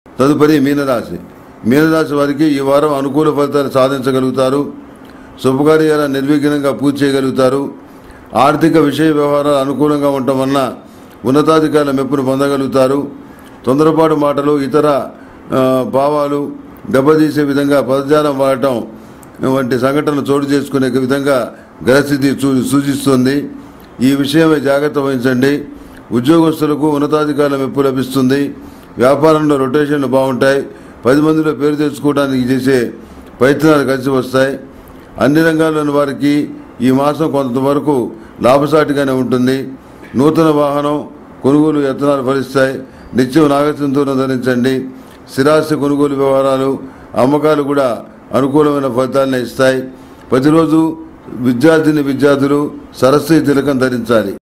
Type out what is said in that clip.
తదుపరి మీనరాశి మీనరాశి వారికి ఈ వారం అనుకూల ఫలితాలు సాధించగలుగుతారు శుభకార్యాల నిర్విఘ్నంగా పూర్తి చేయగలుగుతారు ఆర్థిక విషయ వ్యవహారాలు అనుకూలంగా ఉండటం వలన ఉన్నతాధికారుల మెప్పును పొందగలుగుతారు తొందరపాటు మాటలు ఇతర ఆ, భావాలు దెబ్బతీసే విధంగా పదజాలం వాడటం వంటి సంఘటనలు చోటు చేసుకునే విధంగా గ్రహస్థితి సూ- సూచిస్తుంది ఈ విషయమై జాగ్రత్త వహించండి ఉద్యోగస్తులకు ఉన్నతాధికారుల మెప్పు లభిస్తుంది వ్యాపారంలో రొటేషన్లు బాగుంటాయి పది మందిలో పేరు తెచ్చుకోవడానికి చేసే ప్రయత్నాలు కలిసి వస్తాయి అన్ని రంగాల్లోని వారికి ఈ మాసం కొంతవరకు లాభసాటిగానే ఉంటుంది నూతన వాహనం కొనుగోలు యత్నాలు ఫలిస్తాయి నిత్యం నాగసింధూరం ధరించండి స్థిరాస్తి కొనుగోలు వ్యవహారాలు అమ్మకాలు కూడా అనుకూలమైన ఫలితాలను ఇస్తాయి ప్రతిరోజు విద్యార్థిని విద్యార్థులు సరస్వతి తిలకం ధరించాలి